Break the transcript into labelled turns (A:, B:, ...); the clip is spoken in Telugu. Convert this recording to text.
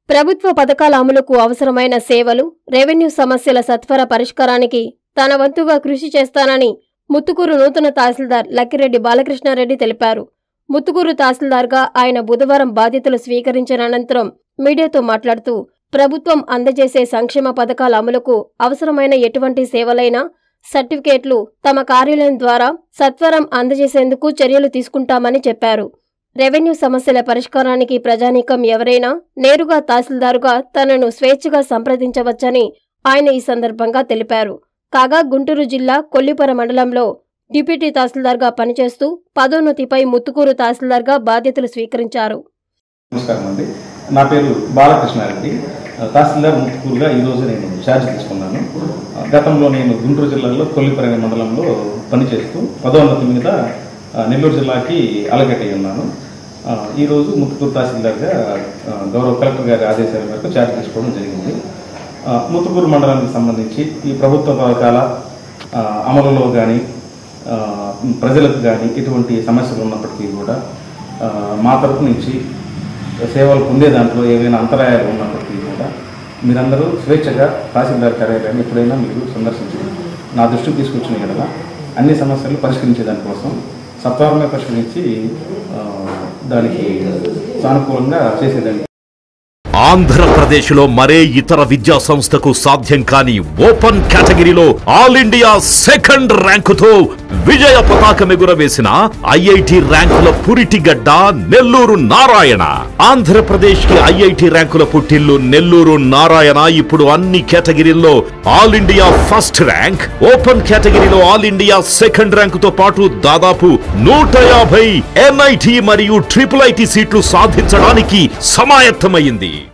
A: ప్రభుత్వ పథకాల అమలుకు అవసరమైన సేవలు రెవెన్యూ సమస్యల సత్వర పరిష్కారానికి తన వంతుగా కృషి చేస్తానని ముత్తుకూరు నూతన తహసీల్దార్ లక్కిరెడ్డి బాలకృష్ణారెడ్డి తెలిపారు ముత్తుకూరు తహసీల్దార్గా ఆయన బుధవారం బాధ్యతలు స్వీకరించిన అనంతరం మీడియాతో మాట్లాడుతూ ప్రభుత్వం అందజేసే సంక్షేమ పథకాల అమలుకు అవసరమైన ఎటువంటి సేవలైనా సర్టిఫికేట్లు తమ కార్యాలయం ద్వారా సత్వరం అందజేసేందుకు చర్యలు తీసుకుంటామని చెప్పారు రెవెన్యూ సమస్యల పరిష్కారానికి ప్రజానీకం ఎవరైనా నేరుగా తహసీల్దారుగా తనను స్వేచ్ఛగా సంప్రదించవచ్చని ఆయన ఈ సందర్భంగా తెలిపారు కాగా గుంటూరు జిల్లా కొల్లిపర మండలంలో డిప్యూటీ తహసీల్దార్గా పనిచేస్తూ పదోన్నతిపై ముత్తుకూరు తహసీల్దార్గా బాధ్యతలు స్వీకరించారు
B: నమస్కారం అండి నా పేరు బాలకృష్ణారెడ్డి తహసీల్దార్ ముత్తుకూరుగా ఈరోజు నేను ఛార్జ్ తీసుకున్నాను గతంలో నేను గుంటూరు జిల్లాలో కొల్లిపరగ మండలంలో పనిచేస్తూ పదోన్నతి మీద ఆ, నెల్లూరు జిల్లాకి అలగట్ అయి ఉన్నాను ఆ, ఈరోజు ముత్తుకూరు తహసీల్దార్గా ఆ, గౌరవ కలెక్టర్ గారి ఆదేశాల మేరకు ఛార్జ్ తీసుకోవడం జరిగింది ఆ, ముత్తుకూరు మండలానికి సంబంధించి ఈ ప్రభుత్వ పథకాల ఆ, అమలులో కానీ ప్రజలకు కానీ ఎటువంటి సమస్యలు ఉన్నప్పటికీ కూడా ఆ, మా తరపు నుంచి సేవలు పొందే దాంట్లో ఏవైనా అంతరాయాలు ఉన్నప్పటికీ కూడా మీరందరూ స్వేచ్ఛగా తహసీల్దార్ కార్యాలయాన్ని ఎప్పుడైనా మీరు సందర్శించి నా దృష్టికి తీసుకొచ్చిన ఎడల అన్ని సమస్యలు పరిష్కరించే దానికోసం సత్వరమే పరిష్కరించి ఆ, దానికి సానుకూలంగా చేసేదాన్ని
C: ఆంధ్రప్రదేశ్లో మరే ఇతర విద్యా సంస్థకు సాధ్యం కాని ఓపెన్ కేటగిరీలో ఆల్ ఇండియా సెకండ్ ర్యాంకుతో విజయ పతాకం ఎగురవేసిన ఐఐటి ర్యాంకుల పురిటిగడ్డ నెల్లూరు నారాయణ ఆంధ్రప్రదేశ్ కి ఐఐటి ర్యాంకుల పుట్టిల్లు నెల్లూరు నారాయణ ఇప్పుడు అన్ని కేటగిరీల్లో all India first rank open కేటగిరీలో ఆల్ ఇండియా సెకండ్ ర్యాంకుతో పాటు దాదాపు నూట యాభై ఎన్ఐటి మరియు ట్రిపుల్ ఐటి సీట్లు సాధించడానికి సమాయత్తమైంది